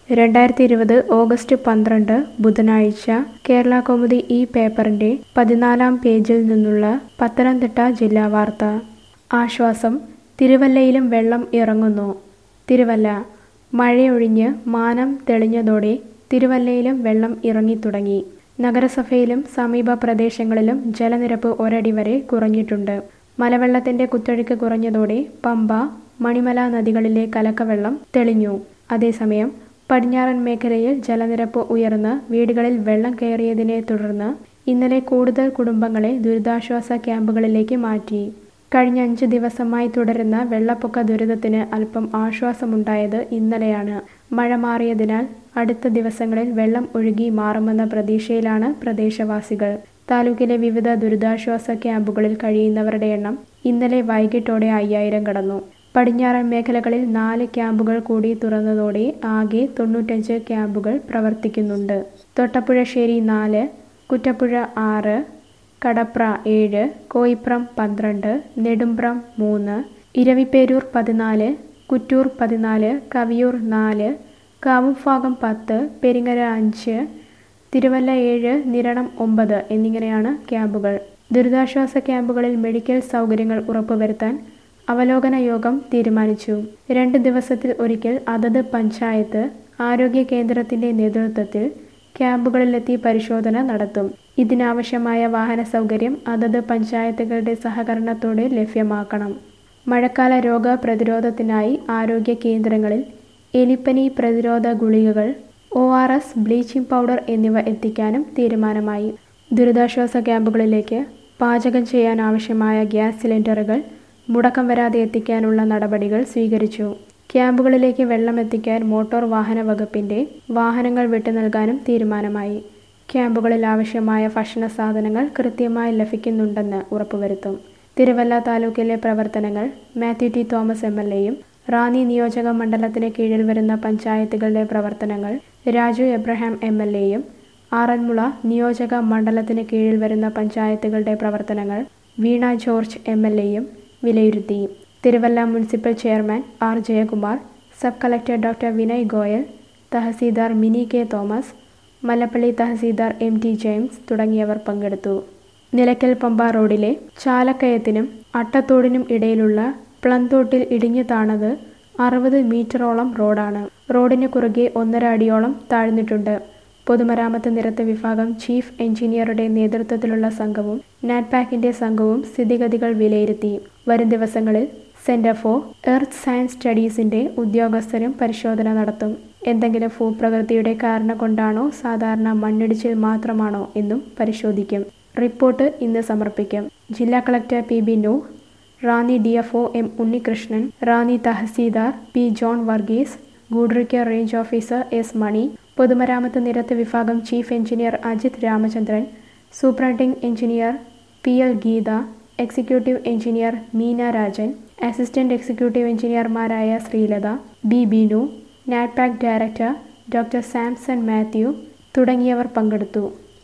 രണ്ടായിരത്തി ഇരുപത് ഓഗസ്റ്റ് പന്ത്രണ്ട് ബുധനാഴ്ച കേരള കൗമുദി ഈ പേപ്പറിന്റെ പതിനാലാം പേജിൽ നിന്നുള്ള പത്തനംതിട്ട ജില്ലാ വാർത്ത ആശ്വാസം തിരുവല്ലയിലും വെള്ളം ഇറങ്ങുന്നു തിരുവല്ല മഴയൊഴിഞ്ഞ് മാനം തെളിഞ്ഞതോടെ തിരുവല്ലയിലും വെള്ളം ഇറങ്ങിത്തുടങ്ങി നഗരസഭയിലും സമീപ പ്രദേശങ്ങളിലും ജലനിരപ്പ് ഒരടി വരെ കുറഞ്ഞിട്ടുണ്ട് മലവെള്ളത്തിന്റെ കുത്തൊഴുക്ക് കുറഞ്ഞതോടെ പമ്പ മണിമല നദികളിലെ കലക്കവെള്ളം തെളിഞ്ഞു അതേസമയം പടിഞ്ഞാറൻ മേഖലയിൽ ജലനിരപ്പ് ഉയർന്ന് വീടുകളിൽ വെള്ളം കയറിയതിനെ തുടർന്ന് ഇന്നലെ കൂടുതൽ കുടുംബങ്ങളെ ദുരിതാശ്വാസ ക്യാമ്പുകളിലേക്ക് മാറ്റി കഴിഞ്ഞ അഞ്ച് ദിവസമായി തുടരുന്ന വെള്ളപ്പൊക്ക ദുരിതത്തിന് അല്പം ആശ്വാസമുണ്ടായത് ഇന്നലെയാണ് മഴ മാറിയതിനാൽ അടുത്ത ദിവസങ്ങളിൽ വെള്ളം ഒഴുകി മാറുമെന്ന പ്രതീക്ഷയിലാണ് പ്രദേശവാസികൾ താലൂക്കിലെ വിവിധ ദുരിതാശ്വാസ ക്യാമ്പുകളിൽ കഴിയുന്നവരുടെ എണ്ണം ഇന്നലെ വൈകിട്ടോടെ അയ്യായിരം കടന്നു പടിഞ്ഞാറൻ മേഖലകളിൽ നാല് ക്യാമ്പുകൾ കൂടി തുറന്നതോടെ ആകെ തൊണ്ണൂറ്റഞ്ച് ക്യാമ്പുകൾ പ്രവർത്തിക്കുന്നുണ്ട് തൊട്ടപ്പുഴശ്ശേരി നാല് കുറ്റപ്പുഴ ആറ് കടപ്ര ഏഴ് കോയിപ്രം പന്ത്രണ്ട് നെടുമ്പ്രം മൂന്ന് ഇരവിപ്പേരൂർ പതിനാല് കുറ്റൂർ പതിനാല് കവിയൂർ നാല് കാവുംഭാഗം പത്ത് പെരിങ്ങര അഞ്ച് തിരുവല്ല ഏഴ് നിരണം ഒമ്പത് എന്നിങ്ങനെയാണ് ക്യാമ്പുകൾ ദുരിതാശ്വാസ ക്യാമ്പുകളിൽ മെഡിക്കൽ സൗകര്യങ്ങൾ ഉറപ്പുവരുത്താൻ അവലോകന യോഗം തീരുമാനിച്ചു രണ്ട് ദിവസത്തിൽ ഒരിക്കൽ അതത് പഞ്ചായത്ത് ആരോഗ്യ കേന്ദ്രത്തിന്റെ നേതൃത്വത്തിൽ ക്യാമ്പുകളിലെത്തി പരിശോധന നടത്തും ഇതിനാവശ്യമായ വാഹന സൗകര്യം അതത് പഞ്ചായത്തുകളുടെ സഹകരണത്തോടെ ലഭ്യമാക്കണം മഴക്കാല രോഗ പ്രതിരോധത്തിനായി ആരോഗ്യ കേന്ദ്രങ്ങളിൽ എലിപ്പനി പ്രതിരോധ ഗുളികകൾ O R S bleaching powder എന്നിവ എത്തിക്കാനും തീരുമാനമായി ദുരിതാശ്വാസ ക്യാമ്പുകളിലേക്ക് പാചകം ചെയ്യാൻ ആവശ്യമായ ഗ്യാസ് സിലിണ്ടറുകൾ മുടക്കം വരാതെ എത്തിക്കാനുള്ള നടപടികൾ സ്വീകരിച്ചു ക്യാമ്പുകളിലേക്ക് വെള്ളം എത്തിക്കാൻ മോട്ടോർ വാഹന വകുപ്പിന്റെ വാഹനങ്ങൾ വിട്ടു നൽകാനും തീരുമാനമായി ക്യാമ്പുകളിൽ ആവശ്യമായ ഭക്ഷണ സാധനങ്ങൾ കൃത്യമായി ലഭിക്കുന്നുണ്ടെന്ന് ഉറപ്പുവരുത്തും തിരുവല്ല താലൂക്കിലെ പ്രവർത്തനങ്ങൾ Mathew T Thomas M L എയും റാന്നി നിയോജക മണ്ഡലത്തിന് കീഴിൽ വരുന്ന പഞ്ചായത്തുകളുടെ പ്രവർത്തനങ്ങൾ രാജു എബ്രഹാം എം എൽ എയും ആറന്മുള നിയോജക മണ്ഡലത്തിന് കീഴിൽ വരുന്ന പഞ്ചായത്തുകളുടെ പ്രവർത്തനങ്ങൾ വീണ ജോർജ് എം എൽ എയും വിലയിരുത്തി Thiruvalla municipal chairman R Jayakumar sub collector doctor Vinay Goyal tahsildar Mini K Thomas Mallappally tahsildar M T James തുടങ്ങിയവർ പങ്കെടുത്തു നിലയ്ക്കൽ പമ്പ റോഡിലെ ചാലക്കയത്തിനും അട്ടത്തോടിനും ഇടയിലുള്ള പ്ലന്തോട്ടിൽ ഇടിഞ്ഞു താണത് അറുപത് മീറ്ററോളം റോഡാണ് റോഡിന് കുറുകെ ഒന്നര അടിയോളം താഴ്ന്നിട്ടുണ്ട് പൊതുമരാമത്ത് നിരത്ത് വിഭാഗം ചീഫ് എഞ്ചിനീയറുടെ നേതൃത്വത്തിലുള്ള സംഘവും നാറ്റ്പാക്കിന്റെ സംഘവും സ്ഥിതിഗതികൾ വിലയിരുത്തി വരും ദിവസങ്ങളിൽ സെന്റർ ഫോർ എർത്ത് സയൻസ് സ്റ്റഡീസിന്റെ ഉദ്യോഗസ്ഥരും പരിശോധന നടത്തും എന്തെങ്കിലും ഭൂപ്രകൃതിയുടെ കാരണം കൊണ്ടാണോ സാധാരണ മണ്ണിടിച്ചിൽ മാത്രമാണോ എന്നും പരിശോധിക്കും റിപ്പോർട്ട് ഇന്ന് സമർപ്പിക്കും ജില്ലാ collector P B Nooh Ranni D F O M Unnikrishnan Ranni tahsildar P John Varghese Goodrica range officer S Mani പൊതുമരാമത്ത് നിരത്ത് വിഭാഗം chief engineer Ajith Ramachandran superintending engineer P L Geetha executive engineer Meena Rajan assistant executive എഞ്ചിനീയർമാരായ Sreelatha B Binu NATPAC director doctor Samson Mathew തുടങ്ങിയവർ പങ്കെടുത്തു